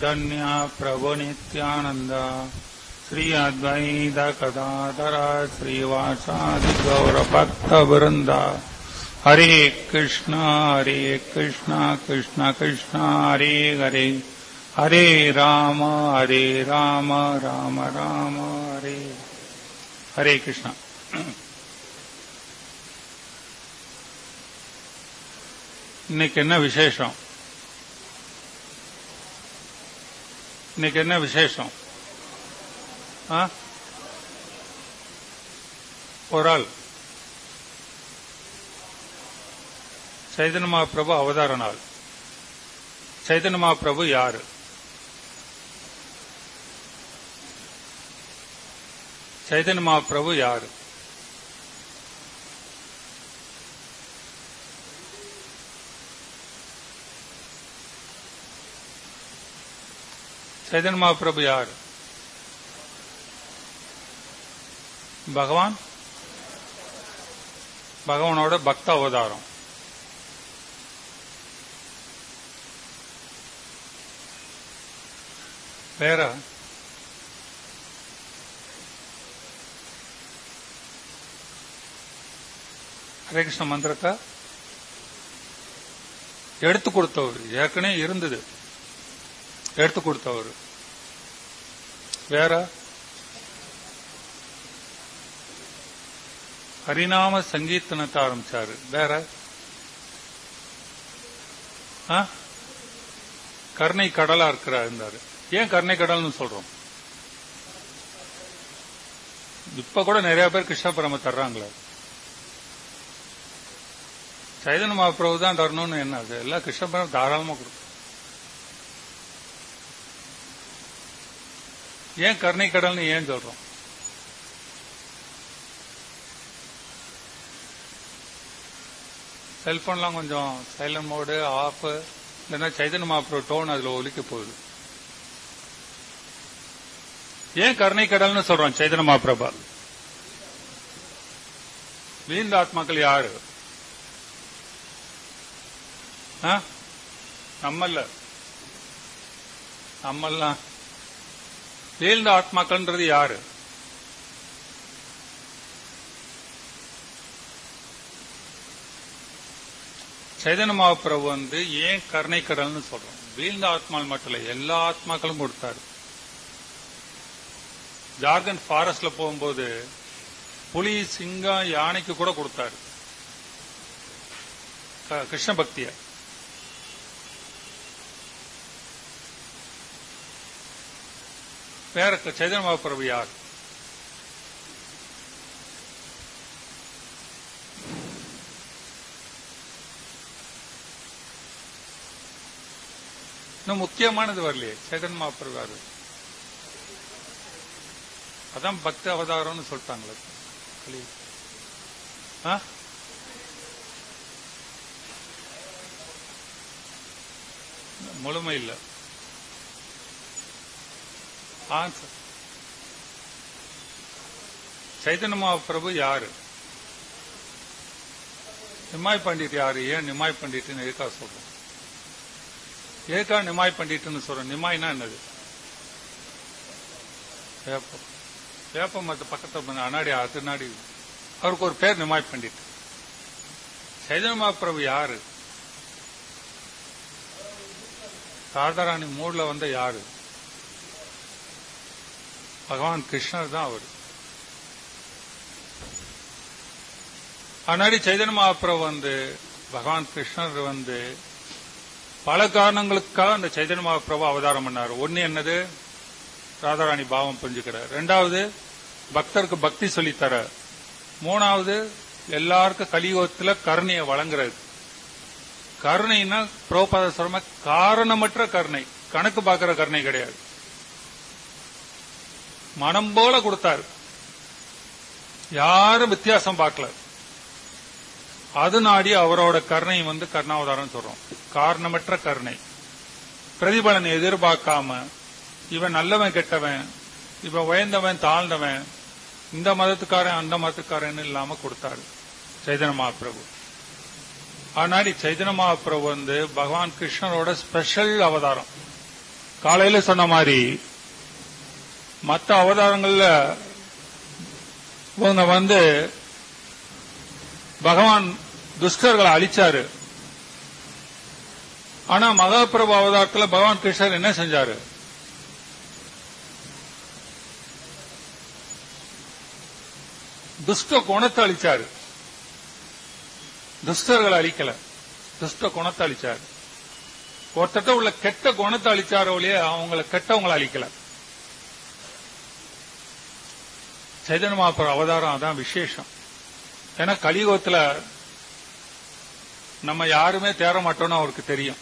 चैतन्य प्रभु नित्यानंद श्री अद्वैत कदाधर श्रीवासादि गौर भक्त वृंद हरे कृष्ण हरे कृष्ण कृष्ण कृष्ण हरे हरे हरे राम हरे राम राम राम हरे हरे कृष्ण இன்னைக்கு என்ன விசேஷம் இன்னைக்கு என்ன விசேஷம் ஆ? ஒரு ஆள் சைதன்ய மகாபிரபு அவதார நாள் சைதன்ய மகாபிரபு யாரு சைதன்ய மகாபிரபு யாரு சைதன்ய மகாபிரபு யார் பகவான் பகவானோட பக்த அவதாரம் வேற ஹரே கிருஷ்ண மந்திரத்தை எடுத்து கொடுத்தவர் ஏற்கனவே இருந்தது எடுத்து கொடுத்தவர் வேற ஹரிநாம சங்கீர்த்தனத்தை ஆரம்பிச்சாரு வேற ஆ? கருணை கடலா இருக்கிறா இருந்தாரு ஏன் கருணை கடல்னு சொல்றோம் இப்ப கூட நிறைய பேர் கிருஷ்ண பரம தர்றாங்களே சைதன்ய மகாபிரபு தான் தரணும்னு என்ன அது எல்லாம் கிருஷ்ண பரம் தாராளமா கொடுக்கும் ஏன் கருணை கடல்னு ஏன் சொல்றோம் செல்போன்லாம் கொஞ்சம் சைலண்ட் மோடு ஆஃப் இல்லைன்னா சைதன்ய மகாபிரபு டோன் அதுல ஒலிக்க போகுது ஏன் கருணை கடல்னு சொல்றோம் சைதன்ய மகாபிரபா வீழ்ந்த ஆத்மாக்கள் யாரு ஆ? நம்மல்ல நம்மெல்லாம் வீழ்ந்த ஆத்மாக்கள்ன்றது யாரு சைதன்ய மகாபிரபு வந்து ஏன் கருணை கடல்னு சொல்றோம் வீழ்ந்த ஆத்மால் மட்டும் இல்ல எல்லா ஆத்மாக்களும் கொடுத்தாரு ஜார்க்கண்ட் ஃபாரஸ்ட்ல போகும்போது புலி சிங்கம் யானைக்கு கூட கொடுத்தாரு க- கிருஷ்ண பக்திய வேற க- சைதன்ய மகாபிரபு யார் இன்னும் முக்கியமானது வரலையே சைதன்ய மகாபிரபு யாரு அதான் பக்தி அவதாரம்னு சொல்லிட்டாங்களே கலி- ஆ? முழுமை இல்ல ஆன்சர் சைதன்ய மகாபிரபு யாரு நிமாய் பண்டிட் யாரு ஏன் நிமாய் பண்டிட்னு எதுக்கா சொல்றோம் எதுக்கா நிமாய் பண்டிட்னு சொல்றோம் நிமாய்னா என்னது வேப்பம் வேப்ப மரத்து பக்கத்துல பண்ண அண்ணாடி அதுனாடி அவருக்கு ஒரு பேர் நிமாய் பண்டிட் சைதன்ய மகாபிரபு யாரு ராதாராணி மூட்ல வந்த யாரு பகவான் கிருஷ்ணர் தான் அவர் அன்னாடி சைதன்ய மகாபிரபு வந்து பகவான் கிருஷ்ணர் வந்து பல காரணங்களுக்காக அந்த சைதன்ய மகாபிரபு அவதாரம் பண்ணார் ஒன்னு என்னது ராதாராணி பாவம் புரிஞ்சுக்கிறார் ரெண்டாவது பக்தருக்கு பக்தி சொல்லித்தர மூணாவது எல்லாருக்கும் கலியுகத்துல கருணையை வழங்குறது கருணைன்னா புரோபாத சொல்ற காரணமற்ற கருணை கணக்கு பார்க்கிற கருணை கிடையாது மனம் போல கொடுத்தாரு யாரும் வித்தியாசம் பார்க்கல அது நாடி அவரோட கருணை வந்து கருணாவதாரம் சொல்றோம் காரணமற்ற கருணை பிரதிபலனை எதிர்பார்க்காம இவன் நல்லவன் கெட்டவன் இவன் உயர்ந்தவன் தாழ்ந்தவன் இந்த மதத்துக்காரன் அந்த மதத்துக்காரன் இல்லாம கொடுத்தாரு சைதன்ய மகாபிரபு ஆனாடி சைதன்ய மகாபிரபு வந்து பகவான் கிருஷ்ணரோட ஸ்பெஷல் அவதாரம் காலையில சொன்ன மாதிரி மற்ற அவதாரங்கள்ல இவங்க வந்து பகவான் துஷ்டர்களை அழிச்சாரு ஆனா மகாபிரபு அவதாரத்துல பகவான் கிருஷ்ணர் என்ன செஞ்சாரு துஷ்ட குணத்தை அழிச்சாரு துஷ்டர்களை அழிக்கல துஷ்ட குணத்தை அழிச்சாரு ஒருத்தட்ட உள்ள கெட்ட குணத்தை அழிச்சாரோ ஒழிய அவங்கள கெட்டவங்களை அழிக்கல சைதன்ய மகாபுர அவதாரம் அதான் விசேஷம் ஏன்னா கலியுகத்துல நம்ம யாருமே தேர மாட்டோம்னு அவருக்கு தெரியும்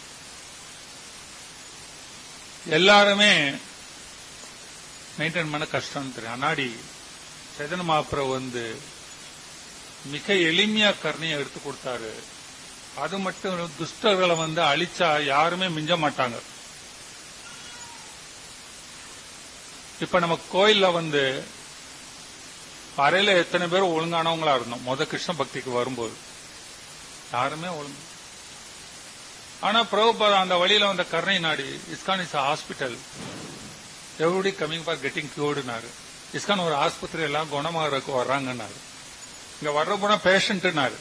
எல்லாருமே மெயின்டைன் பண்ண கஷ்டம்னு தெரியும் அன்னாடி சைதன்ய மகாபுரம் வந்து மிக எளிமையா கருணையை எடுத்து கொடுத்தாரு அது மட்டும் இல்ல, துஷ்டர்களை வந்து அழிச்சா யாருமே மிஞ்ச மாட்டாங்க இப்ப நம்ம கோயில்ல வந்து அறையில எத்தனை பேர் ஒழுங்கானவங்களா இருந்தோம் முத கிருஷ்ண பக்திக்கு வரும்போது யாருமே ஒழுங்கு ஆனா பிரபுபாதா அந்த வழியில வந்த கருணை நாடி ISKCON is hospital everybody coming for getting கியூர்டுனாரு இஸ்கான் ஒரு ஆஸ்பத்திரி எல்லாம் குணமாகறதுக்கு வர்றாங்கன்னாரு இங்க வர்ற போனா பேஷண்ட்னாரு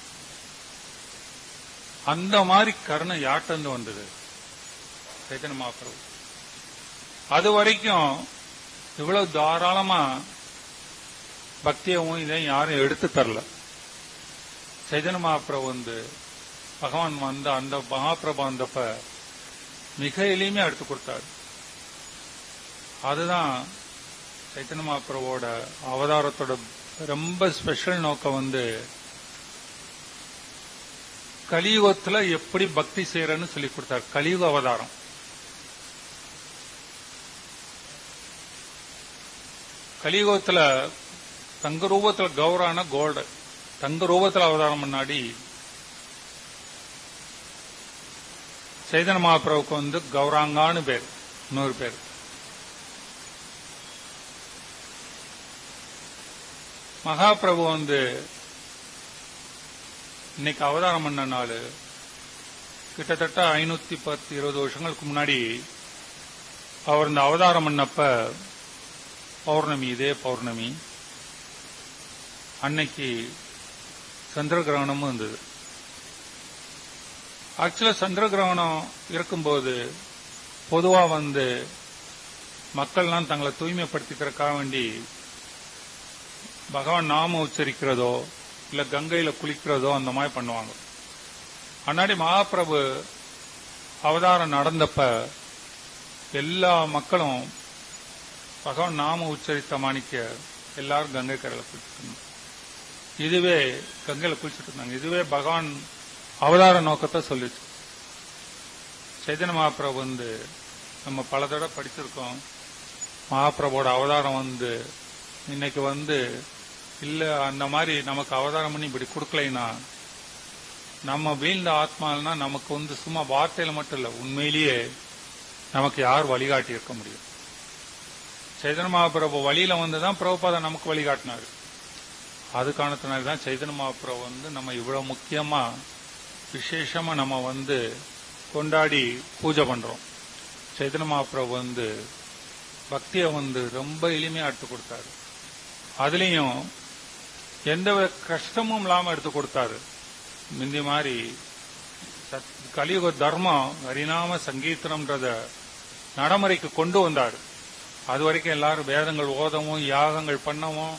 அந்த மாதிரி கருணை யாட்டந்து வந்தது சைத்தன்ய மகாபிரபு அது வரைக்கும் இவ்வளவு தாராளமா பக்தியவும் இதையும் யாரும் எடுத்து தரல சைதன்ய மகாபிரபு வந்து பகவான் வந்த அந்த மகாபிரபு வந்தப்ப மிக எளிமையா எடுத்து கொடுத்தாரு அதுதான் சைத்தன்ய மகாபிரபுவோட அவதாரத்தோட ரொம்ப ஸ்பெஷல் நோக்கம் வந்து கலியுகத்துல எப்படி பக்தி செய்யறன்னு சொல்லி கொடுத்தார் கலியுக அவதாரம் கலியுகத்துல தங்க ரூபத்துல கௌரான கோல்டு தங்க ரூபத்துல அவதாரம் முன்னாடி சைதன்ய மகாபிரபுக்கு வந்து கௌராங்கான்னு பேர் இன்னொரு பேர் மகாபிரபு வந்து இன்னைக்கு அவதாரம் பண்ண நாள் கிட்டத்தட்ட ஐநூத்தி பத்து இருபது வருஷங்களுக்கு முன்னாடி அவர் இந்த அவதாரம் பண்ணப்ப பௌர்ணமி இதே பௌர்ணமி அன்னைக்கு சந்திர கிரகணமும் இருந்தது ஆக்சுவலா சந்திர கிரகணம் இருக்கும்போது பொதுவா வந்து மக்கள்லாம் தங்களை தூய்மைப்படுத்திக்கிறதுக்காக வேண்டி பகவான் நாம உச்சரிக்கிறதோ இல்ல கங்கையில குளிக்கிறதோ அந்த மாதிரி பண்ணுவாங்க அன்னாடி மகாபிரபு அவதாரம் நடந்தப்ப எல்லா மக்களும் பகவான் நாம உச்சரித்த மாணிக்க எல்லாரும் கங்கை கரையில குளிச்சுட்டு இருந்தாங்க இதுவே கங்கையில குளிச்சுட்டு இருந்தாங்க இதுவே பகவான் அவதார நோக்கத்தை சொல்லிச்சு சைதன்ய மகாபிரபு வந்து நம்ம பல தடவை படிச்சிருக்கோம் மகாபிரபோட அவதாரம் வந்து இன்னைக்கு வந்து இல்ல அந்த மாதிரி நமக்கு அவதாரம் பண்ணி இப்படி கொடுக்கலைன்னா நம்ம வீழ்ந்த ஆத்மானா நமக்கு வந்து சும்மா வார்த்தையில மட்டும் இல்ல உண்மையிலேயே நமக்கு யார் வழிகாட்டி இருக்க முடியும் சைதன்ய மகாபிரபு வழியில வந்து தான் பிரபுபாதா நமக்கு வழிகாட்டினாரு அது காரணத்தினால தான் சைதன்ய மகாபிரபு வந்து நம்ம இவ்வளவு முக்கியமா விசேஷமா நம்ம வந்து கொண்டாடி பூஜை பண்றோம் சைதன்ய மகாபிரபு வந்து பக்தியை வந்து ரொம்ப எளிமையா எடுத்து கொடுத்தாரு அதுலயும் எந்த வித கஷ்டமும் இல்லாம எடுத்து கொடுத்தாரு முந்தி மாதிரி சத்- கலியுக தர்மம் ஹரிநாம சங்கீர்த்தனம்ன்றத நடைமுறைக்கு கொண்டு வந்தாரு அது வரைக்கும் எல்லாரும் வேதங்கள் ஓதவும் யாகங்கள் பண்ணவும்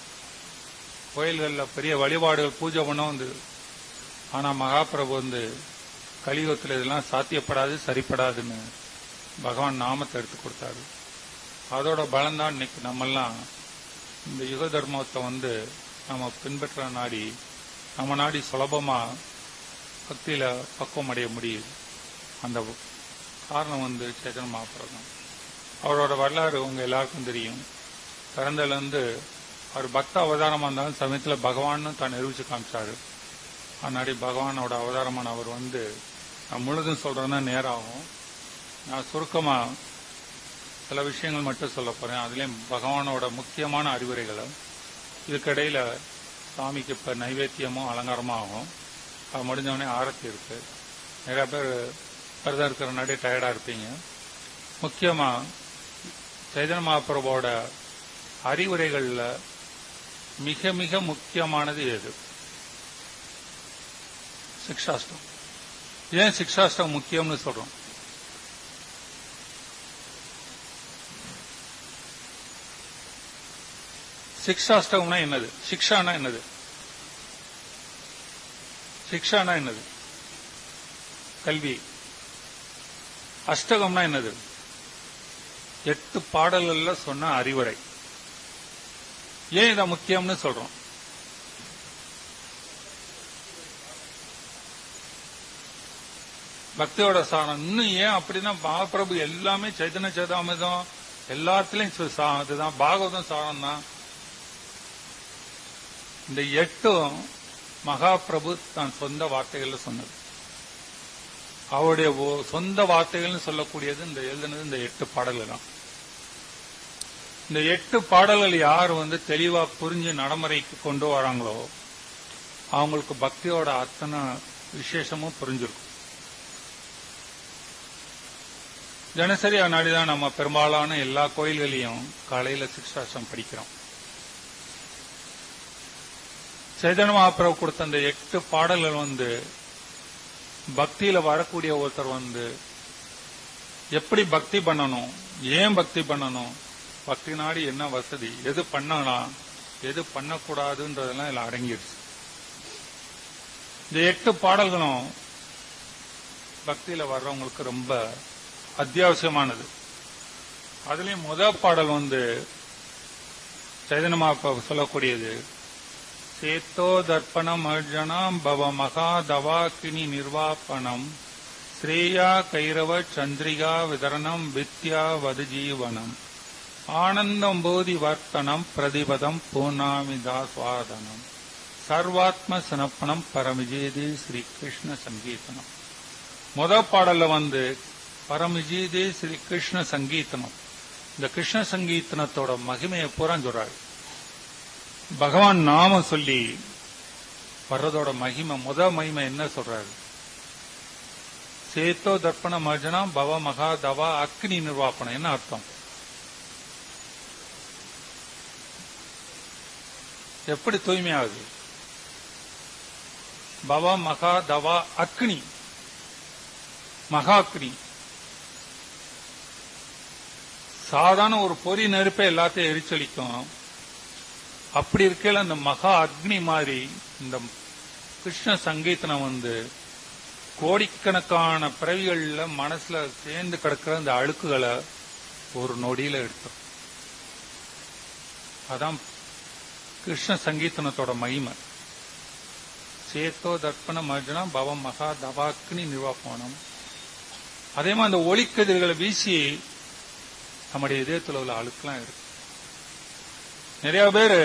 கோயில்கள்ல பெரிய வழிபாடுகள் பூஜை பண்ணவும் வந்து ஆனா மகாபிரபு வந்து கலியுகத்தில் இதெல்லாம் சாத்தியப்படாது சரிப்படாதுன்னு பகவான் நாமத்தை எடுத்து கொடுத்தாரு அதோட பலன்தான் இன்னைக்கு நம்மெல்லாம் இந்த யுக தர்மத்தை வந்து நம்ம பின்பற்ற நாடி நம்ம நாடி சுலபமா பக்தியில பக்குவம் அடைய முடியுது அந்த காரணம் வந்து சேதன மகாபிரபு தான் அவரோட வரலாறு உங்க எல்லாருக்கும் தெரியும் பிறந்ததுல இருந்து அவர் பக்த அவதாரமா இருந்தாலும் சமயத்துல பகவான்னு தான் நிரூபிச்சு காமிச்சாரு அன்னாடி பகவானோட அவதாரமான அவர் வந்து நான் முழுதும் சொல்றேன்னா நேரம் ஆகும் நான் சுருக்கமா சில விஷயங்கள் மட்டும் சொல்ல போறேன் அதுலயும் பகவானோட முக்கியமான அறிவுரைகளை இதுக்கிடையில சாமிக்கு இப்ப நைவேத்தியமும் அலங்காரமும் ஆகும் அது முடிஞ்ச உடனே ஆரத்தி இருக்கு நிறைய பேர் விரதம் இருக்கிற நாடே டயர்டா இருப்பீங்க முக்கியமா சைதன்ய மகாபிரபோட அறிவுரைகள்ல மிக மிக முக்கியமானது எது சிக்ஷாஷ்டம் ஏன் சிக்ஷாஷ்டம் முக்கியம்னு சொல்றோம் சிக்ஷாஷ்டம்னா என்னது சிக்ஷானா என்னது சிக்ஷானா என்னது கல்வி அஷ்டகம்னா என்னது எட்டு பாடல்கள்ல சொன்ன அறிவுரை ஏன் இதை முக்கியம்னு சொல்றோம் பக்தியோட சாரம் இன்னும் ஏன் அப்படின்னா மகாபிரபு எல்லாமே சைத்தன்ய சேதாமிதம் எல்லாத்துலயும் சு- சா- இதுதான் பாகவதம் சாரம் தான் இந்த எட்டும் மகாபிரபு தான் சொந்த வார்த்தைகள்ல சொன்னது அவருடைய ஒ- சொந்த வார்த்தைகள்னு சொல்லக்கூடியது இந்த எழுதுனது இந்த எட்டு பாடல்கள் தான் இந்த எட்டு பாடல்கள் யார் வந்து தெளிவா புரிஞ்சு நடைமுறைக்கு கொண்டு வராங்களோ அவங்களுக்கு பக்தியோட அத்தனை விசேஷமும் புரிஞ்சிருக்கும் தினசரி அந்நாடிதான் நம்ம பெரும்பாலான எல்லா கோயில்களையும் காலையில சிக்ஷாசம் படிக்கிறோம் சைதன்ய மகாபிரபு கொடுத்த அந்த எட்டு பாடல்கள் வந்து பக்தியில வரக்கூடிய ஒருத்தர் வந்து எப்படி பக்தி பண்ணணும் ஏன் பக்தி பண்ணணும் பக்தி நாடி என்ன வசதி எது பண்ணலாம் எது பண்ணக்கூடாதுன்றதெல்லாம் இதுல அடங்கிடுச்சு இந்த எட்டு பாடல்களும் பக்தியில வர்றவங்களுக்கு ரொம்ப அத்தியாவசியமானது அதுலயும் முதல் பாடல் வந்து சைதன்யமா சொல்லக்கூடியது சேத்தோ தர்ப்பணம் அர்ஜனம் பவ மகா தவாக்கினி நிர்வாபணம் ஸ்ரேயா கைரவ சந்திரிகா விதரணம் வித்யா வதுஜீவனம் ஆனந்தம் போதி வர்த்தனம் பிரதிபதம் பூர்ணாமிதா சுவாதனம் சர்வாத்ம சனப்பணம் பரமிஜேதி ஸ்ரீ கிருஷ்ண சங்கீதனம் முத பாடல்ல வந்து பரமிஜீதே ஸ்ரீ கிருஷ்ண சங்கீதனம் இந்த கிருஷ்ண சங்கீதனத்தோட மகிமையை பூரா சொல்றாரு பகவான் நாம சொல்லி வர்றதோட மகிமை முத மகிமை என்ன சொல்றாரு சேத்தோ தர்ப்பண மர்ஜனா பவ மகா தவா அக்னி நிர்வாபணம் என்ன அர்த்தம் எப்படி தூய்மையாகுது பவ மகா தவா அக்னி மகாக்னி சாதாரண ஒரு பொறி நெருப்பை எல்லாத்தையும் எரிச்சலிக்கும் அப்படி இருக்கையில அந்த மகா அக்னி மாதிரி இந்த கிருஷ்ண சங்கீதனம் வந்து கோடிக்கணக்கான பிறவிகள்ல மனசுல சேர்ந்து கிடக்கிற அந்த அழுக்குகளை ஒரு நொடியில எடுத்தோம் அதான் கிருஷ்ண சங்கீதனத்தோட மகிமை சேத்தோ தர்ப்பண மர்ஜனா பவம் மகா தவாக்னி நிர்வாபனம் அதே மாதிரி அந்த ஒளிக்கதிர்களை வீசி நம்முடைய இதயத்தில் உள்ள அழுக்கெல்லாம் இருக்கு நிறைய பேர்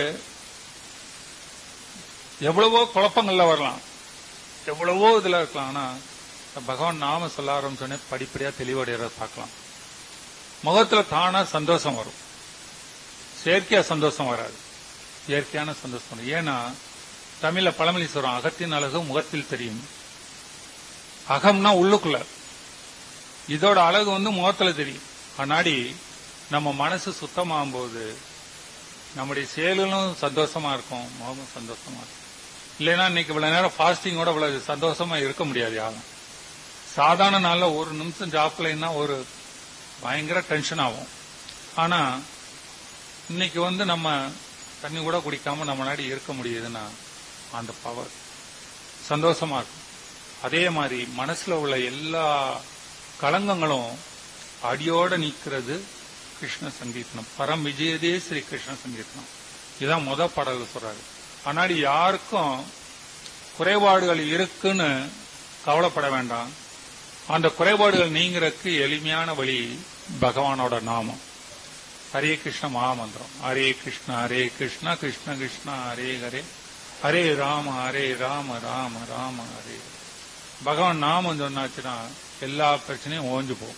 எவ்வளவோ குழப்பங்கள்ல வரலாம் எவ்வளவோ இதுல இருக்கலாம் ஆனா பகவான் நாம சொல்ல ஆரம்பிச்சோடனே படிப்படியா தெளிவடைகிறத பார்க்கலாம் முகத்துல தானா சந்தோஷம் வரும் செயற்கையா சந்தோஷம் வராது இயற்கையான சந்தோஷம் வரும் ஏன்னா தமிழ்ல பழமொழி சொல்றோம் அகத்தின் அழகு முகத்தில் தெரியும் அகம்னா உள்ளுக்குள்ள இதோட அழகு வந்து முகத்துல தெரியும் அன்னாடி நம்ம மனசு சுத்தமாகும் போது நம்முடைய செயல்களும் சந்தோஷமா இருக்கும் முகமும் சந்தோஷமா இருக்கும் இல்லைன்னா இன்னைக்கு இவ்வளவு நேரம் ஃபாஸ்டிங்கோட இவ்வளவு சந்தோஷமா இருக்க முடியாது யாரும் சாதாரண நாள்ல ஒரு நிமிஷம் ஜாப்லைன்னா ஒரு பயங்கர டென்ஷன் ஆகும் ஆனா இன்னைக்கு வந்து நம்ம தண்ணி கூட குடிக்காம நம்ம நாடி இருக்க முடியுதுன்னா அந்த பவர் சந்தோஷமா இருக்கும் அதே மாதிரி மனசுல உள்ள எல்லா களங்கங்களும் அடியோட நிக்கிறது கிருஷ்ண சங்கீதனம் பரம் விஜயதே ஸ்ரீ கிருஷ்ண சங்கீதனம் இதான் முத பாடல் சொல்றாரு ஆனாடி யாருக்கும் குறைபாடுகள் இருக்குன்னு கவலைப்பட வேண்டாம் அந்த குறைபாடுகள் நீங்கிறதுக்கு எளிமையான வழி பகவானோட நாமம் ஹரே கிருஷ்ண மகாமந்திரம் ஹரே கிருஷ்ண ஹரே கிருஷ்ண கிருஷ்ண கிருஷ்ண ஹரே ஹரே ஹரே ராம ஹரே ராம ராம ராம ஹரே பகவான் நாமம் சொன்னாச்சுன்னா எல்லா பிரச்சனையும் ஓஞ்சு போகும்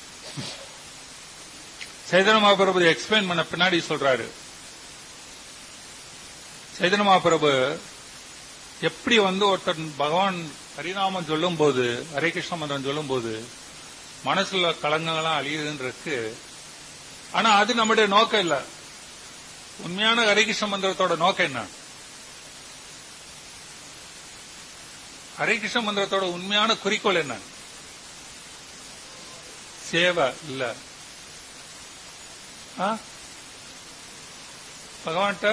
சைதன்ய மகாபிரபு எக்ஸ்பிளைன் பண்ண பின்னாடி சொல்றாரு சைதன்ய மகாபிரபு எப்படி வந்து ஒருத்தர் பகவான் ஹரிநாமம் சொல்லும் போது ஹரே கிருஷ்ண மந்திரம் சொல்லும் போது மனசுல கலங்கங்கள்லாம் அழியுதுன்றதுக்கு ஆனா அது நம்முடைய நோக்கம் இல்ல உண்மையான ஹரிகிருஷ்ண மந்திரத்தோட நோக்கம் என்ன ஹரிகிருஷ்ண மந்திரத்தோட உண்மையான குறிக்கோள் என்ன சேவை இல்ல ஆ? பகவான்கிட்ட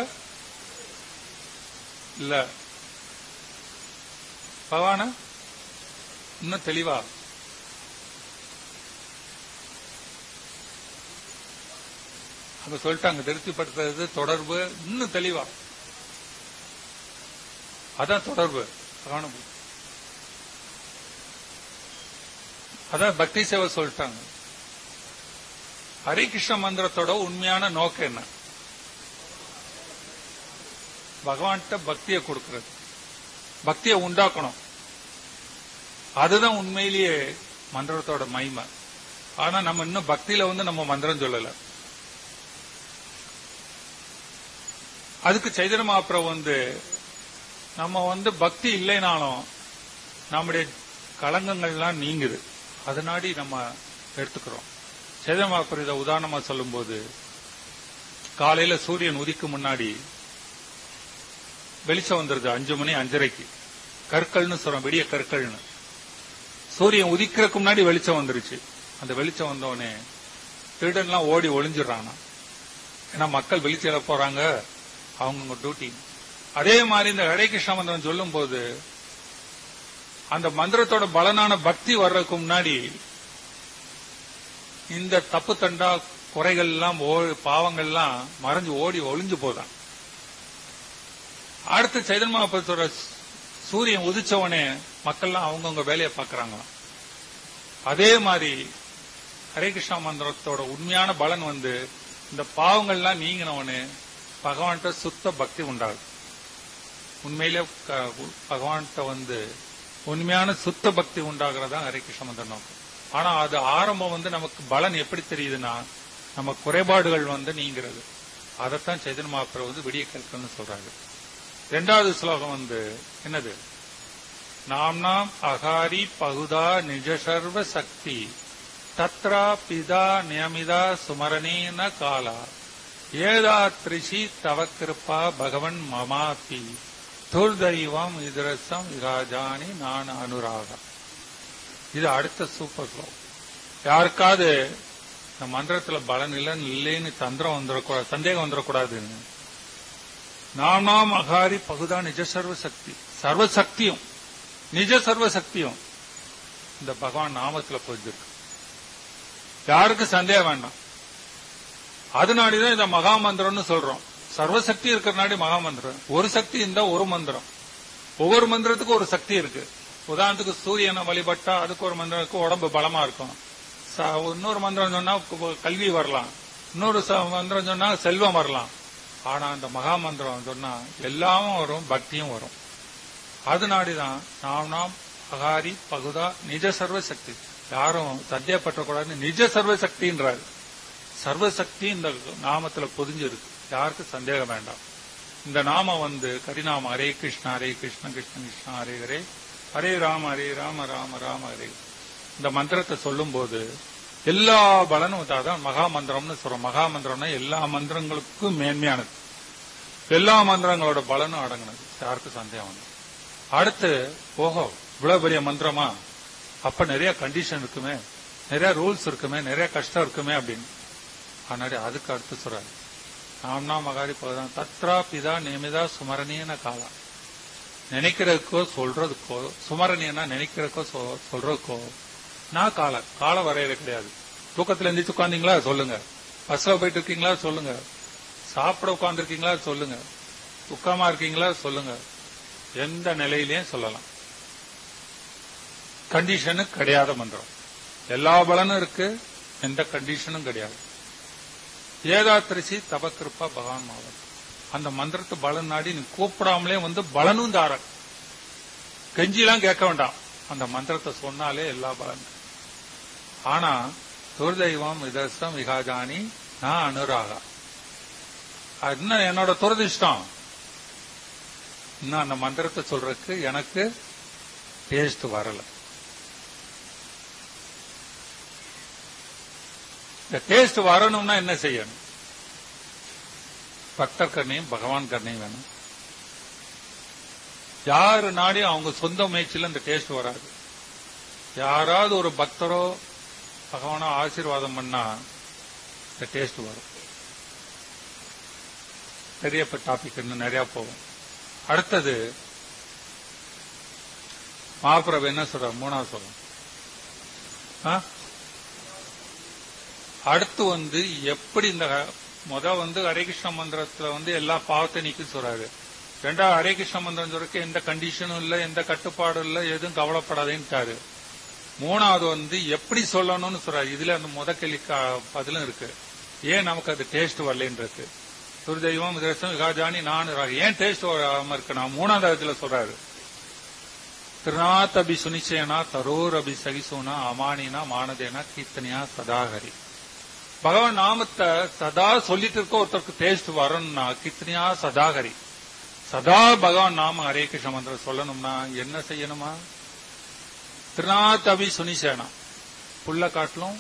இல்ல பகவான இன்னும் தெளிவா அங்க சொல்லிட்டாங்க திருப்திப்படுத்துறது தொடர்பு இன்னும் தெளிவா அதான் தொடர்பு பகவான அதான் பக்தி சேவை சொல்லிட்டாங்க ஹரிகிருஷ்ண மந்திரத்தோட உண்மையான நோக்கம் என்ன பகவான்கிட்ட பக்தியை கொடுக்கிறது பக்தியை உண்டாக்கணும் அதுதான் உண்மையிலேயே மந்திரத்தோட மகிமை ஆனா நம்ம இன்னும் பக்தியில வந்து நம்ம மந்திரம் சொல்லல அதுக்கு சைதன்ய மகாபிரபு வந்து நம்ம வந்து பக்தி இல்லைனாலும் நம்முடைய களங்கங்கள்லாம் நீங்குது அதனாடி நம்ம எடுத்துக்கிறோம் சைதன்ய மகாபிரபு இதை உதாரணமா சொல்லும்போது காலையில சூரியன் உதிக்கும் முன்னாடி வெளிச்சம் வந்துருது அஞ்சு மணி அஞ்சரைக்கு கற்கள்னு சொல்றோம் விடிய கற்கள்னு சூரியன் உதிக்கிறதுக்கு முன்னாடி வெளிச்சம் வந்துருச்சு அந்த வெளிச்சம் வந்தோடனே திருடன்லாம் ஓடி ஒளிஞ்சிடறானா ஏன்னா மக்கள் வெளிச்சல போறாங்க அவங்கவுங்க டியூட்டி அதே மாதிரி இந்த ஹரே கிருஷ்ண மந்திரம் சொல்லும் போது அந்த மந்திரத்தோட பலனான பக்தி வர்றதுக்கு முன்னாடி இந்த தப்பு தண்டா குறைகள் எல்லாம் ஓ- பாவங்கள்லாம் மறைஞ்சு ஓடி ஒளிஞ்சு போதான் அடுத்து சைதன்ய மகாபுரத்தோட சூரியன் உதிச்சவனே மக்கள்லாம் அவங்கவுங்க வேலையை பார்க்கறாங்களாம் அதே மாதிரி ஹரே கிருஷ்ணா மந்திரத்தோட உண்மையான பலன் வந்து இந்த பாவங்கள்லாம் நீங்கினவனே பகவான்கிட்ட சுத்த பக்தி உண்டாகும் உண்மையிலே க- பகவான்கிட்ட வந்து உண்மையான சுத்த பக்தி உண்டாகிறதா ஹரே கிருஷ்ண மந்திரம் நோக்கம் ஆனா அது ஆரம்பம் வந்து நமக்கு பலன் எப்படி தெரியுதுன்னா நம்ம குறைபாடுகள் வந்து நீங்கிறது அதைத்தான் சைதன்ய மகாபிரபு வந்து விடிய கற்கன்னு சொல்றாங்க இரண்டாவது ஸ்லோகம் வந்து என்னது நாம் நாம் அகாரி பகுதா நிஜ சர்வ சக்தி தத்ரா பிதா நியமிதா சுமரணேன காலா ஏதா திரிஷி தவ கிருப்பா பகவன் மமாபி துர்தெய்வம் இதரசம் விராஜானி நான் அனுராகா இது அடுத்த சூப்பர் ஸ்லோகம் யாருக்காவது இந்த மந்திரத்துல பலன் இல்லைன்னு இல்லைன்னு தந்திரம் வந்துடக்கூடாது சந்தேகம் வந்துடக்கூடாதுன்னு நாம் நாம் அகாரி பகுதா நிஜ சர்வ சக்தி சர்வ சக்தியும் நிஜ சர்வ சக்தியும் இந்த பகவான் நாமத்துல புரிஞ்சிருக்கு யாருக்கு சந்தேகம் வேண்டாம் அதனாடிதான் இத மகா மந்திரம்னு சொல்றோம் சர்வசக்தி இருக்கிறனாடி மகா மந்திரம் ஒரு சக்தி இருந்தா ஒரு மந்திரம் ஒவ்வொரு மந்திரத்துக்கும் ஒரு சக்தி இருக்கு உதாரணத்துக்கு சூரியனை வழிபட்டா அதுக்கு ஒரு மந்திரத்துக்கு உடம்பு பலமா இருக்கும் ச- இன்னொரு மந்திரம் சொன்னா கு- கல்வி வரலாம் இன்னொரு ச- மந்திரம் சொன்னா செல்வம் வரலாம் ஆனா அந்த மகா மந்திரம் சொன்னா எல்லாமும் வரும் பக்தியும் வரும் அதனாடிதான் நாம் நாம் அகாரி பகுதா நிஜ சர்வ சக்தி யாரும் சந்தேகப்பட்டக்கூடாதுன்னு நிஜ சர்வ சக்தின்றாரு சர்வசக்தி இந்த நாமத்துல பொதிஞ்சிருக்கு யாருக்கு சந்தேகம் வேண்டாம் இந்த நாமம் வந்து கரிநாமம் ஹரே கிருஷ்ணா ஹரே கிருஷ்ண கிருஷ்ண கிருஷ்ணா ஹரே ஹரே ஹரே ராம ஹரே ராம ராம ராம ஹரே இந்த மந்திரத்தை சொல்லும்போது எல்லா பலனும் அதான் மகா மந்திரம்னு சொல்றோம் மகா மந்திரம்னா எல்லா மந்திரங்களுக்கும் மேன்மையானது எல்லா மந்திரங்களோட பலனும் அடங்கினது யாருக்கும் சந்தேகம் வேண்டாம் அடுத்து ஓஹோ இவ்வளவு பெரிய மந்திரமா அப்ப நிறைய கண்டிஷன் இருக்குமே நிறைய ரூல்ஸ் இருக்குமே நிறைய கஷ்டம் இருக்குமே அப்படின்னு ஆனாடி அதுக்கு அடுத்து சொல்றாரு நாம்னா மகாரி பகதான் தத்ரா பிதா நியமிதா சுமரணியன காலா நினைக்கிறதுக்கோ சொல்றதுக்கோ சுமரணியனா நினைக்கிறதுக்கோ சொ- சொல்றதுக்கோ நான் கால கால வரையறை கிடையாது தூக்கத்துல எந்திரிச்சு உட்காந்தீங்களா சொல்லுங்க பஸ்ல போயிட்டு இருக்கீங்களா சொல்லுங்க சாப்பிட உட்கார்ந்துருக்கீங்களா சொல்லுங்க துக்கமா இருக்கீங்களா சொல்லுங்க எந்த நிலையிலையும் சொல்லலாம் கண்டிஷனு கிடையாத மந்திரம் எல்லா பலனும் இருக்கு எந்த கண்டிஷனும் கிடையாது ஏதாத்திரிசி தபக்கிருப்பா பகவான் மாவன் அந்த மந்திரத்தை பலன் நாடி நீ கூப்பிடாமலே வந்து பலனும் தார கெஞ்சிலாம் கேட்க வேண்டாம் அந்த மந்திரத்தை சொன்னாலே எல்லா பலன் ஆனா துர்தெய்வம் இதர்சம் விகாஜானி நான் அனுராகா அது இன்னும் என்னோட துரதிஷ்டம் இன்னும் அந்த மந்திரத்தை சொல்றதுக்கு எனக்கு டேஸ்ட் வரல இந்த டேஸ்ட் வரணும்னா என்ன செய்யணும் பக்தர் கருணையும் பகவான் கருணையும் வேணும் யாரு நாடியும் அவங்க சொந்த முயற்சியில இந்த டேஸ்ட் வராது யாராவது ஒரு பக்தரோ பகவானோ ஆசீர்வாதம் பண்ணா இந்த டேஸ்ட் வரும் பெரிய டாபிக் இன்னும் நிறைய போகும் அடுத்தது மகாபிரபு என்ன சொல்ற மூணாவது சொல்லும் அடுத்து வந்து எப்படி இந்த முத வந்து ஹரே கிருஷ்ண மந்திரத்துல வந்து எல்லா பாவத்தை நீக்கி சொல்றாரு ரெண்டாவது ஹரே கிருஷ்ண மந்திரம் சொல்றதுக்கு எந்த கண்டிஷனும் இல்ல எந்த கட்டுப்பாடும் இல்ல எதுவும் கவலைப்படாதேன்ட்டாரு மூணாவது வந்து எப்படி சொல்லணும்னு சொல்றாரு இதுல அந்த முத கேள்வி பதிலும் இருக்கு ஏன் நமக்கு அது டேஸ்ட் வரலன்றது துர்தெய்வம் தேசம் விகாஜானி நான் ஏன் டேஸ்ட் வராம இருக்கு நான் மூணாவது இடத்துல சொல்றாரு திருநாத் அபி சுனிச்சயனா தரோர் அபி சகிசோனா அமானினா மானதேனா கீர்த்தனியா சதாகரி பகவான் நாமத்தை சதா சொல்லிட்டு இருக்க ஒருத்தருக்கு டேஸ்ட் வரணும்னா கீர்த்தனியா சதாகரி சதா பகவான் நாம ஹரே கிருஷ்ண மந்திரம் சொல்லணும்னா என்ன செய்யணுமா திருநாத் அபி சுனிசேனா புல்ல காட்டிலும்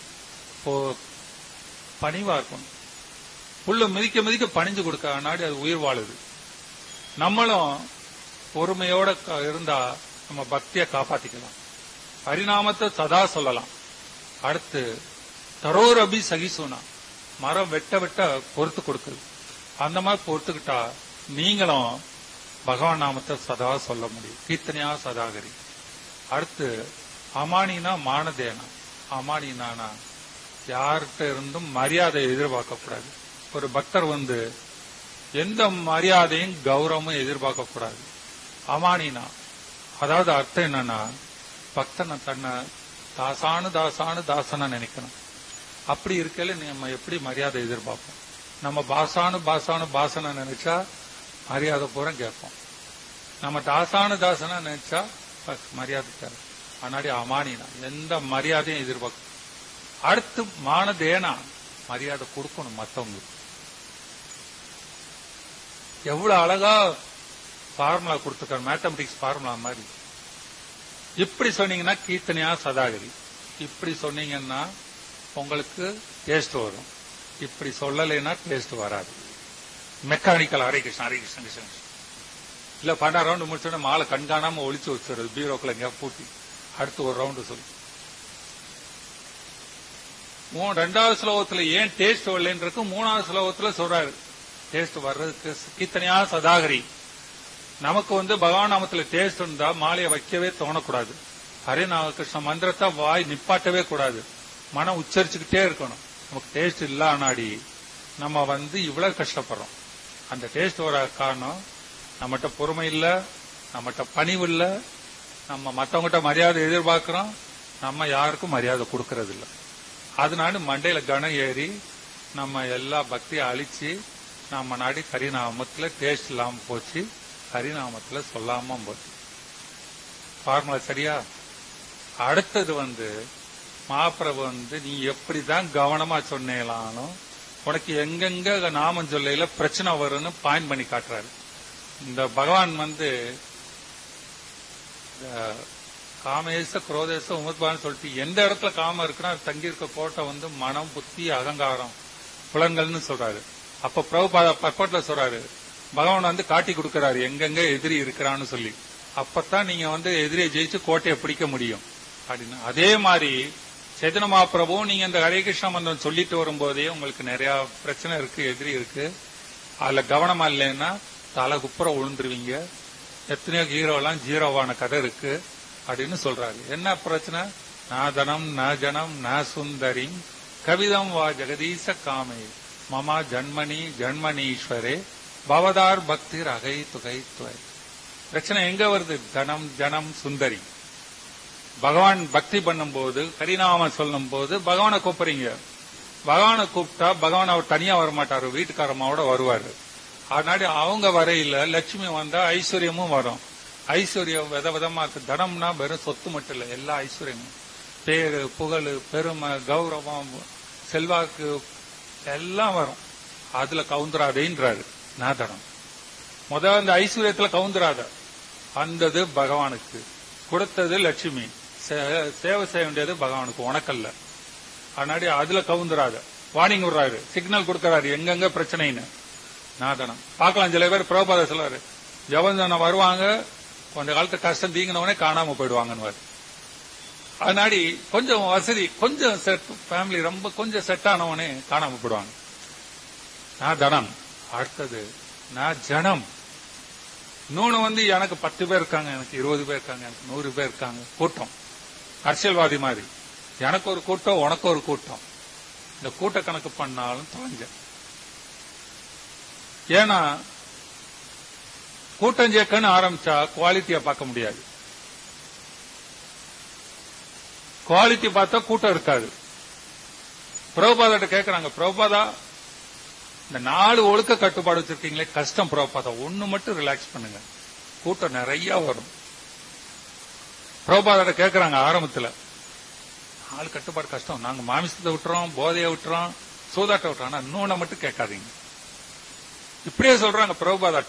பணிவா இருக்கணும் புல்ல மிதிக்க மிதிக்க பணிஞ்சு கொடுக்க நாடி அது உயிர் வாழுது நம்மளும் பொறுமையோட இருந்தா நம்ம பக்தியை காப்பாத்திக்கலாம் பரிணாமத்தை சதா சொல்லலாம் அடுத்து தரோர் அபி சகிசூனா மரம் வெட்ட வெட்ட பொறுத்து கொடுக்குது அந்த மாதிரி பொறுத்துக்கிட்டா நீங்களும் பகவான் நாமத்தை சதா சொல்ல முடியும் கீர்த்தனையா சதாகரி அடுத்து அமானினா மானதேனா அமானினானா யார்கிட்ட இருந்தும் மரியாதை எதிர்பார்க்க கூடாது ஒரு பக்தர் வந்து எந்த மரியாதையும் கௌரவமும் எதிர்பார்க்க கூடாது அமானினா அதாவது அர்த்தம் என்னன்னா பக்தனை தன்னை தாசானு தாசானு தாசனா நினைக்கணும் அப்படி இருக்கல நம்ம எப்படி மரியாதை எதிர்பார்ப்போம் நம்ம பாசானு பாசானு பாசனை நினைச்சா மரியாதை பூரா கேட்போம் நம்ம தாசானு தாசனா நினைச்சா மரியாதை தேவை முன்னாடி அமானினா எந்த மரியாதையும் எதிர்பார்க்க அடுத்து மானதேனா மரியாதை கொடுக்கணும் மத்தவங்களுக்கு எவ்வளவு அழகா ஃபார்முலா கொடுத்துருக்காரு மேத்தமெட்டிக்ஸ் ஃபார்முலா மாதிரி இப்படி சொன்னீங்கன்னா கீர்த்தனையா சதாகரி இப்படி சொன்னீங்கன்னா உங்களுக்கு டேஸ்ட் வரும் இப்படி சொல்லலைன்னா டேஸ்ட் வராது மெக்கானிக்கல் ஹரே கிருஷ்ணன் ஹரே கிருஷ்ணன் கிருஷ்ணன் இல்ல பன்னெண்டு ரவுண்டு முடிச்சோட மாலை கண்காணாம ஒழிச்சு வச்சுருது பீரோக்குள்ள எங்கேயா பூட்டி அடுத்து ஒரு ரவுண்டு சொல்லு ரெண்டாவது ஸ்லோகத்துல ஏன் டேஸ்ட் வரலன்றது மூணாவது ஸ்லோகத்துல சொல்றாரு டேஸ்ட் வர்றதுக்கு கீர்த்தனையா சதாகரி நமக்கு வந்து பகவான் நாமத்துல டேஸ்ட் இருந்தா மாலையை வைக்கவே தோணக்கூடாது ஹரே கிருஷ்ண மந்திரத்தை வாய் நிப்பாட்டவே கூடாது மனம் உச்சரிச்சுக்கிட்டே இருக்கணும் நமக்கு டேஸ்ட் இல்லானாடி நம்ம வந்து இவ்வளவு கஷ்டப்படுறோம் அந்த டேஸ்ட் வர காரணம் நம்மகிட்ட பொறுமை இல்ல நம்மகிட்ட பணிவு இல்ல நம்ம மத்தவங்கிட்ட மரியாதை எதிர்பார்க்கிறோம் நம்ம யாருக்கும் மரியாதை கொடுக்கறது இல்ல அதனால மண்டையில கனம் ஏறி நம்ம எல்லா பக்தியை அழிச்சு நம்ம நாடி ஹரிநாமத்துல டேஸ்ட் இல்லாம போச்சு ஹரிநாமத்துல சொல்லாம போச்சு ஃபார்முலா சரியா அடுத்தது வந்து மாப்பிரபு வந்து நீ எப்படிதான் கவனமா சொன்னேலானோ உனக்கு எங்கெங்க நாமம் சொல்லையில பிரச்சனை வரும்னு பாயிண்ட் பண்ணி காட்டுறாரு இந்த பகவான் வந்து காமேச குரோதேச உமத்பான்னு சொல்லிட்டு எந்த இடத்துல காமம் இருக்குன்னா தங்கி இருக்க கோட்டை வந்து மனம் புத்தி அகங்காரம் புலன்கள்னு சொல்றாரு அப்ப பிரபுபாத பற்பட்ல சொல்றாரு பகவான் வந்து காட்டி கொடுக்கறாரு எங்கெங்க எதிரி இருக்கிறான்னு சொல்லி அப்பதான் நீங்க வந்து எதிரியை ஜெயிச்சு கோட்டையை பிடிக்க முடியும் அப்படின்னு அதே மாதிரி சேதன மகாபிரபுவும் நீங்க இந்த ஹரே கிருஷ்ண மந்திரம் சொல்லிட்டு வரும்போதே உங்களுக்கு நிறைய பிரச்சனை இருக்கு எதிரி இருக்கு அதுல கவனமா இல்லைன்னா தலை குப்புற விழுந்துருவீங்க எத்தனையோ ஹீரோலாம் ஜீரோவான கதை இருக்கு அப்படின்னு சொல்றாரு என்ன பிரச்சனை நா தனம் ந ஜனம் ந சுந்தரி கவிதம் வா ஜெகதீச காமே மமா ஜன்மணி ஜன்மணீஸ்வரே பவதார் பக்தி அகை துகை துவை பிரச்சனை எங்க வருது தனம் ஜனம் சுந்தரி பகவான் பக்தி பண்ணும்போது ஹரிநாம சொல்லும் போது பகவானை கூப்பிடுறீங்க பகவானை கூப்பிட்டா பகவான் அவர் தனியா வரமாட்டாரு வீட்டுக்காரமாவோட வருவாரு அதனாடி அவங்க வரையில லட்சுமி வந்தா ஐஸ்வர்யமும் வரும் ஐஸ்வர்யம் வித விதமா இருக்கு தனம்னா வெறும் சொத்து மட்டும் இல்ல எல்லா ஐஸ்வர்யமும் பேரு புகழ் பெருமை கௌரவம் செல்வாக்கு எல்லாம் வரும் அதுல கவுந்துராதேன்றாரு நாதனம் முதல் அந்த ஐஸ்வர்யத்துல கவுந்துராத அந்தது பகவானுக்கு கொடுத்தது லட்சுமி சேவை செய்ய வேண்டியது பகவானுக்கு உனக்கல்ல அதனாடி அதுல கவுந்துராத வார்னிங் விடுறாரு சிக்னல் கொடுக்கறாரு எங்கெங்க பிரச்சனைன்னு நாதனம் பார்க்கலாம் சில பேர் பிரபாத சொல்றாரு ஜவந்தனம் வருவாங்க கொஞ்ச காலத்து கஷ்டம் தீங்கினவனே காணாம போயிடுவாங்கன்னு அதனாடி கொஞ்சம் வசதி கொஞ்சம் செட் ஃபேமிலி ரொம்ப கொஞ்சம் செட் ஆனவனே காணாம போயிடுவாங்க நான் தனம் அடுத்தது நான் ஜனம் இன்னொன்னு வந்து எனக்கு பத்து பேர் இருக்காங்க எனக்கு இருபது பேர் இருக்காங்க எனக்கு நூறு பேர் இருக்காங்க கூட்டம் அரசியல்வாதி மாதிரி எனக்கு ஒரு கூட்டம் உனக்கு ஒரு கூட்டம் இந்த கூட்ட கணக்கு பண்ணாலும் தொலைஞ்ச ஏன்னா கூட்டம் சேர்க்கன்னு ஆரம்பிச்சா குவாலிட்டியா பார்க்க முடியாது குவாலிட்டி பார்த்தா கூட்டம் இருக்காது பிரபுபாதாட்ட கேக்குறாங்க பிரபுபாதா இந்த நாலு ஒழுக்க கட்டுப்பாடு வச்சிருக்கீங்களே கஷ்டம் பிரபுபாதா ஒண்ணு மட்டும் ரிலாக்ஸ் பண்ணுங்க கூட்டம் நிறைய வரும் பிரபுபாதாட்ட கேக்குறாங்க ஆரம்பத்துல நாலு கட்டுப்பாடு கஷ்டம் நாங்க மாமிசத்தை விட்டுறோம் போதையை விட்டுறோம் சூதாட்ட விட்டுறோம் ஆனா இன்னொன்னு மட்டும் கேட்காதீங்க இப்படியே சொல்றாங்க பிரபுபாதாட்ட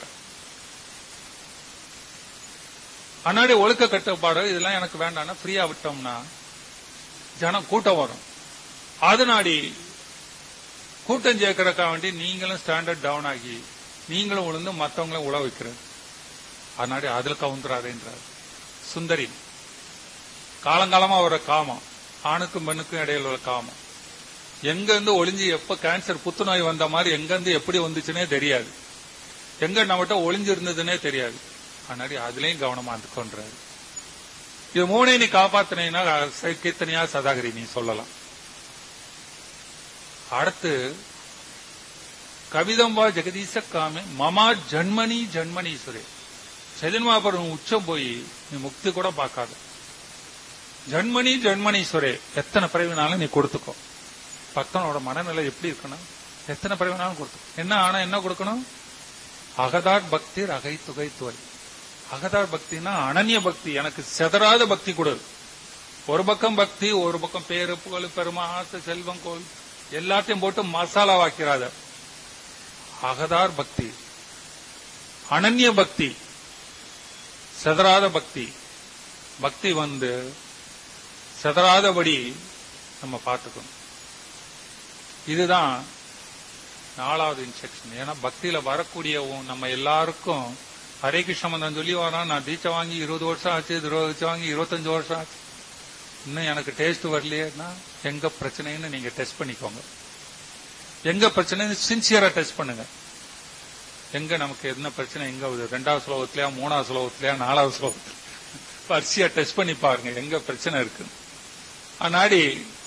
அன்னாடி ஒழுக்க கட்டுப்பாடு இதெல்லாம் எனக்கு வேண்டாம்னா ஃப்ரீயா விட்டோம்னா ஜனம் கூட்டம் வரும் அதனாடி கூட்டம் சேர்க்கறதுக்காக வேண்டி நீங்களும் ஸ்டாண்டர்ட் டவுன் ஆகி நீங்களும் விழுந்து மத்தவங்களும் உழ வைக்கிறது அதனாடி அதுல கவுந்துறாருன்றார் சுந்தரி காலங்காலமா வர காமம் ஆணுக்கும் பெண்ணுக்கும் இடையில உள்ள காமம் எங்க இருந்து ஒளிஞ்சு எப்ப கேன்சர் புத்துநோய் வந்த மாதிரி எங்க இருந்து எப்படி வந்துச்சுன்னே தெரியாது எங்க நம்மகிட்ட ஒளிஞ்சு இருந்ததுன்னே தெரியாது அதனாடி அதுலயும் கவனமா இருந்துக்கொன்றாரு இது மூணையும் நீ காப்பாத்தினா கீர்த்தனையா சதாகரி நீ சொல்லலாம் அடுத்து கவிதம்பா ஜெகதீச காமே மமா ஜன்மனி ஜன்மனீஸ்வரே சைதன்மாபுரம் உச்சம் போய் நீ முக்தி கூட பார்க்காத ஜன்மனி ஜன்மனீஸ்வரே எத்தனை பிறவினாலும் நீ கொடுத்துக்கோ பக்தனோட மனநிலை எப்படி இருக்கணும் எத்தனை பிறவினாலும் கொடுத்துக்கோ என்ன ஆனா என்ன கொடுக்கணும் அகதார் பக்தி அகை துகை துவை அகதார் பக்தினா அனன்ய பக்தி எனக்கு செதறாத பக்தி கொடு ஒரு பக்கம் பக்தி ஒரு பக்கம் பேரு புகழ் பெருமா ஆசை செல்வம் கோல் எல்லாத்தையும் போட்டு மசாலா வாக்கிறாத அகதார் பக்தி அனன்ய பக்தி செதறாத பக்தி பக்தி வந்து செதறாதபடி நம்ம பார்த்துக்கணும் இதுதான் நாலாவது இன்ஸ்ட்ரக்ஷன் ஏன்னா பக்தியில வரக்கூடிய நம்ம எல்லாருக்கும் ஹரே கிருஷ்ண மந்திரம் சொல்லி வரான் நான் தீட்சை வாங்கி இருபது வருஷம் ஆச்சு இருபது வருஷம் வாங்கி இருபத்தஞ்சு வருஷம் ஆச்சு இன்னும் எனக்கு டேஸ்ட் வரலையேன்னா எங்க பிரச்சனைன்னு நீங்க டெஸ்ட் பண்ணிக்கோங்க எங்க பிரச்சனை சின்சியரா டெஸ்ட் பண்ணுங்க எங்க நமக்கு என்ன பிரச்சனை எங்க வருது ரெண்டாவது ஸ்லோகத்திலயா மூணாவது ஸ்லோகத்திலயா நாலாவது ஸ்லோகத்துல வரிசையா டெஸ்ட் பண்ணி பாருங்க எங்க பிரச்சனை இருக்கு அன்னாடி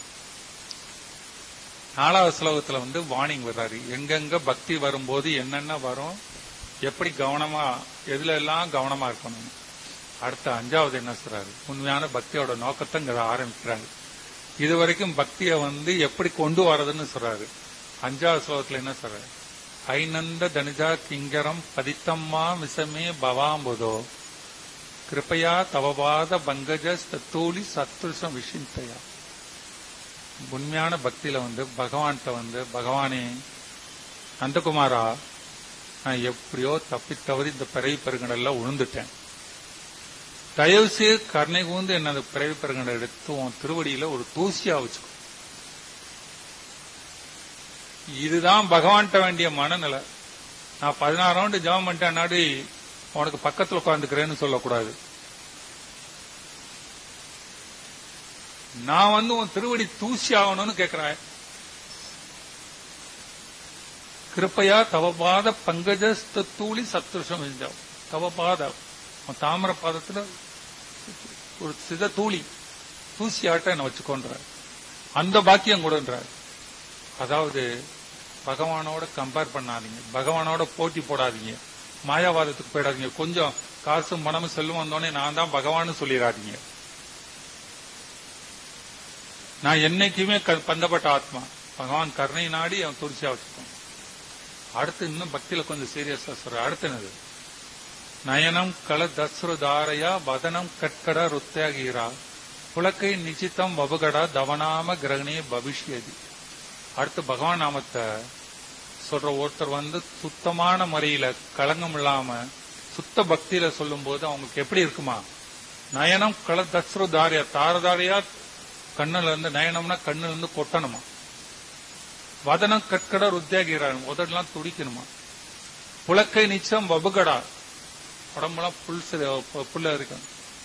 நாலாவது ஸ்லோகத்துல வந்து வார்னிங் வர்றாரு எங்கெங்க பக்தி வரும்போது என்னென்ன வரும் எப்படி கவனமா எதுல எல்லாம் கவனமா இருக்கணும் அடுத்த அஞ்சாவது என்ன சொல்றாரு உண்மையான பக்தியோட நோக்கத்தை இங்க ஆரம்பிக்கிறாரு இது வரைக்கும் பக்திய வந்து எப்படி கொண்டு வரதுன்னு சொல்றாரு அஞ்சாவது ஸ்லோகத்துல என்ன சொல்றாரு ஐநந்த தனிஜா கிங்கரம் பதித்தம்மா மிசமே பவாம்புதோ கிருப்பையா தவபாத பங்கஜ தத்தூலி சத்ருஷம் விஷிந்தையா உண்மையான பக்தியில வந்து பகவான்கிட்ட வந்து பகவானே நந்தகுமாரா நான் எப்படியோ தப்பி தவறி இந்த பிறவி பெருங்கடல்ல உழுந்துட்டேன் தயவு செய்து கருணை கூந்து என்ன அந்த பிறவி பெருங்கடல் எடுத்து உன் திருவடியில ஒரு தூசியா வச்சுக்கோ இதுதான் பகவான்கிட்ட வேண்டிய மனநிலை நான் பதினாறு ரவுண்டு ஜபம் பண்ணிட்டேன் நாடி உனக்கு பக்கத்துல உட்காந்துக்கிறேன்னு சொல்லக்கூடாது நான் வந்து உன் திருவடி தூசி ஆகணும்னு கேட்கிறேன் கிருப்பையா தவபாத பங்கஜஸ்தூளி சத்ருஷம் தவபாத தாமர பாதத்துல ஒரு சித தூளி தூசி ஆட்ட என்ன வச்சுக்கோன்றார் அந்த பாக்கியம் கொடுன்றார் அதாவது பகவானோட கம்பேர் பண்ணாதீங்க பகவானோட போட்டி போடாதீங்க மாயாவாதத்துக்கு போயிடாதீங்க கொஞ்சம் காசும் மனமும் செல்லும் வந்தோடனே நான் தான் பகவான் சொல்லிடாதீங்க நான் என்னைக்குமே பந்தப்பட்ட ஆத்மா பகவான் கருணை நாடி அவன் துரிசியா வச்சுக்கோங்க அடுத்து இன்னும் பக்தியில கொஞ்சம் சீரியஸா சொல்ற அடுத்து என்னது நயனம் கல தஸ்ருதாரையா வதனம் கட்கட ருத்தியாகீரா புலக்கை நிச்சித்தம் வபுகடா தவனாம கிரகணே பவிஷ்யதி அடுத்து பகவான் நாமத்தை சொல்ற ஒருத்தர் வந்து சுத்தமான முறையில களங்கம் இல்லாம சுத்த பக்தியில சொல்லும் போது அவங்களுக்கு எப்படி இருக்குமா நயனம் கல தஸ்ருதாரியா தாரதாரியா கண்ணுல இருந்து நயனம்னா கண்ணுல இருந்து கொட்டணுமா வதனம் கற்கட ருத்தியாகிறான் உதடெல்லாம் துடிக்கணுமா புலக்கை நிச்சம் வபுகடா உடம்பெல்லாம் புல் சி- புல்ல இருக்கும்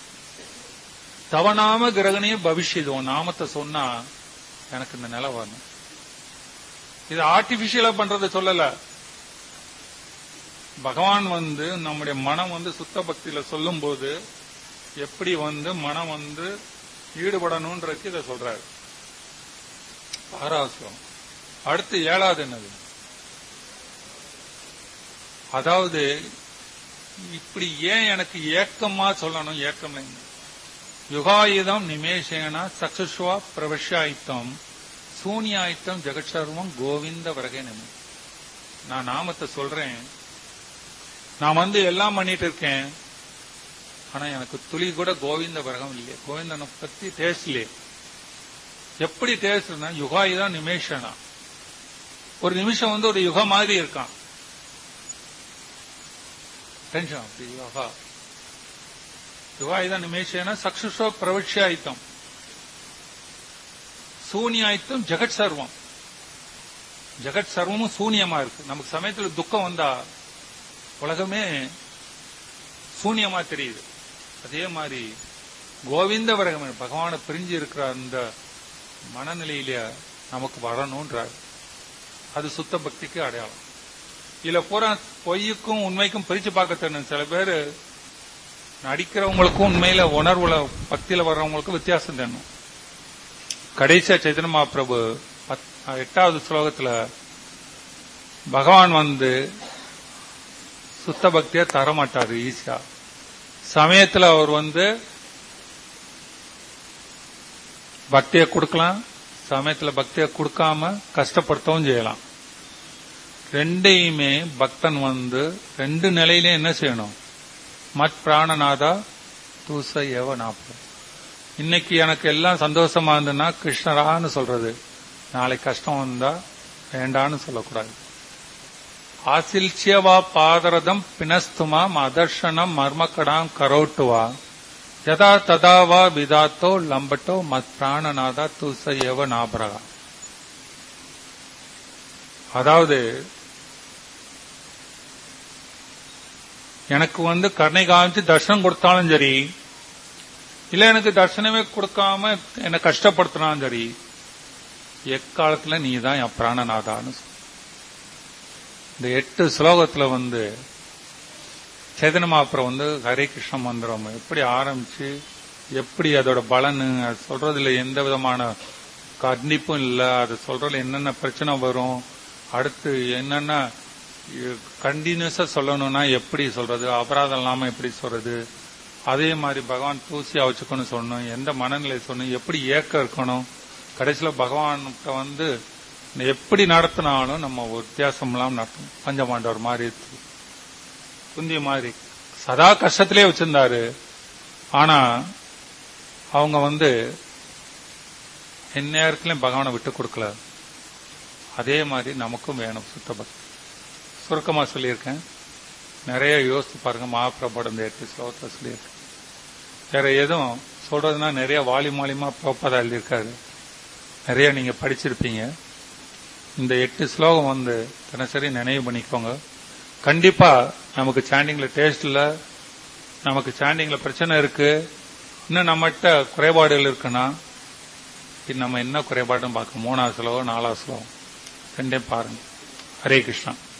தவநாம கிரகணியும் பவிஷ்யது உன் நாமத்தை சொன்னா எனக்கு இந்த நிலை வரணும் இது ஆர்டிபிஷியலா பண்றதை சொல்லல பகவான் வந்து நம்முடைய மனம் வந்து சுத்த பக்தியில சொல்லும்போது எப்படி வந்து மனம் வந்து ஈடுபடணும்ன்றதுக்கு இதை சொல்றாரு ஆறாவது ஸ்லோகம் அடுத்து ஏழாவது என்னது அதாவது இப்படி ஏன் எனக்கு ஏக்கமா சொல்லணும் ஏக்கம் இல்லைங்க யுகாயுதம் நிமேஷேன சக்ஷுஷ்வா பிரவஷாயுத்தம் சூன்யாயுத்தம் ஜெகட்சர்வம் கோவிந்த வரகே நிமி நான் நாமத்தை சொல்றேன் நான் வந்து எல்லாம் பண்ணிட்டு இருக்கேன் ஆனா எனக்கு துளி கூட கோவிந்த வரகம் இல்லையே கோவிந்தனை பத்தி பேசலையே எப்படி பேசுறேன்னா யுகாயுதம் நிமேஷனா ஒரு நிமிஷம் வந்து ஒரு யுகம் மாதிரி இருக்கான் டென்ஷன் அப்படி யுகா யுகாயுதம் நிமேஷேன சக்ஷுஷோ பிரவட்சாயுத்தம் சூனியாயுத்தம் ஜெகட் சர்வம் ஜெகட் சர்வமும் சூனியமா இருக்கு நமக்கு சமயத்துல துக்கம் வந்தா உலகமே சூனியமா தெரியுது அதே மாதிரி கோவிந்த வரகம் பகவானை பிரிஞ்சு இருக்கிற அந்த மனநிலையில நமக்கு வரணும்ன்றார் அது சுத்த பக்திக்கு அடையாளம் இதுல பூரா பொய்யுக்கும் உண்மைக்கும் பிரிச்சு பார்க்க தெரியணும் சில பேர் நடிக்கிறவங்களுக்கும் உண்மையில உணர்வுல பக்தியில வர்றவங்களுக்கும் வித்தியாசம் தெரியணும் கடைசியா சைத்தன்ய மகாபிரபு பத்- எட்டாவது ஸ்லோகத்துல பகவான் வந்து சுத்த பக்தியை தர மாட்டாரு ஈஸியா சமயத்துல அவர் வந்து பக்தியை கொடுக்கலாம் சமயத்துல பக்தியை கொடுக்காம கஷ்டப்படுத்தவும் செய்யலாம் ரெண்டையுமே பக்தன் வந்து ரெண்டு நிலையிலையும் என்ன செய்யணும் மத் பிராணநாதா தூச ஏவ நாப்பம் இன்னைக்கு எனக்கு எல்லாம் சந்தோஷமா இருந்ததுன்னா கிருஷ்ணரான்னு சொல்றது நாளைக்கு கஷ்டம் வந்தா வேண்டான்னு சொல்லக்கூடாது ஆசில்ச்சியவா பாதரதம் பினஸ்துமா மதர்ஷனம் மர்மக்கடாம் கரோட்டுவா யதா ததா வா விதாத்தோ லம்பட்டோ மத் பிராணநாதா தூச ஏவ நாபரகா அதாவது எனக்கு வந்து கருணை காமிச்சு தர்ஷனம் கொடுத்தாலும் சரி இல்ல எனக்கு தர்ஷனமே கொடுக்காம என்னை கஷ்டப்படுத்தினாலும் சரி எக்காலத்துல நீ தான் என் பிராணநாதான்னு சொல். இந்த எட்டு ஸ்லோகத்துல வந்து சேதன மாப்புறம் வந்து ஹரே கிருஷ்ண மந்திரம் எப்படி ஆரம்பிச்சு எப்படி அதோட பலன் அது சொல்றதுல எந்த விதமான கண்டிப்பும் இல்ல அது சொல்றதுல என்னென்ன பிரச்சனை வரும் அடுத்து என்னென்ன கண்டினியூஸா சொல்லணும்னா எப்படி சொல்றது அபராதம் இல்லாம எப்படி சொல்றது அதே மாதிரி பகவான் தூசியா வச்சுக்கணும் சொல்லணும் எந்த மனநிலை சொல்லணும் எப்படி ஏக்கம் இருக்கணும் கடைசியில பகவான்கிட்ட வந்து எப்படி நடத்தினாலும் நம்ம ஒரு வித்தியாசம் இல்லாம நடத்தணும் பஞ்சமாண்டவர் மாதிரி இருக்கு. குந்தி மாதிரி சதா கஷ்டத்திலே வச்சிருந்தாரு ஆனா அவங்க வந்து எந்நேரத்திலையும் பகவானை விட்டு கொடுக்கல அதே மாதிரி நமக்கும் வேணும் சுத்த பக்தி சுருக்கமா சொல்லியிருக்கேன் நிறைய யோசித்து பாருங்க மகாபிரபோட இந்த எட்டு ஸ்லோகத்தை சொல்லியிருக்கேன் வேற எதுவும் சொல்றதுன்னா நிறைய வாலி மாலியமா பிரபாதா எழுதியிருக்காரு நிறைய நீங்க படிச்சிருப்பீங்க இந்த எட்டு ஸ்லோகம் வந்து தினசரி நினைவு பண்ணிக்கோங்க கண்டிப்பா நமக்கு சாண்டிங்ல டேஸ்ட் இல்ல நமக்கு சாண்டிங்ல பிரச்சனை இருக்கு இன்னும் நம்மகிட்ட குறைபாடுகள் இருக்குன்னா இது நம்ம என்ன குறைபாடுன்னு பார்க்க மூணாவது ஸ்லோகம் நாலாவது ஸ்லோகம் ரெண்டையும் பாருங்க ஹரே கிருஷ்ணா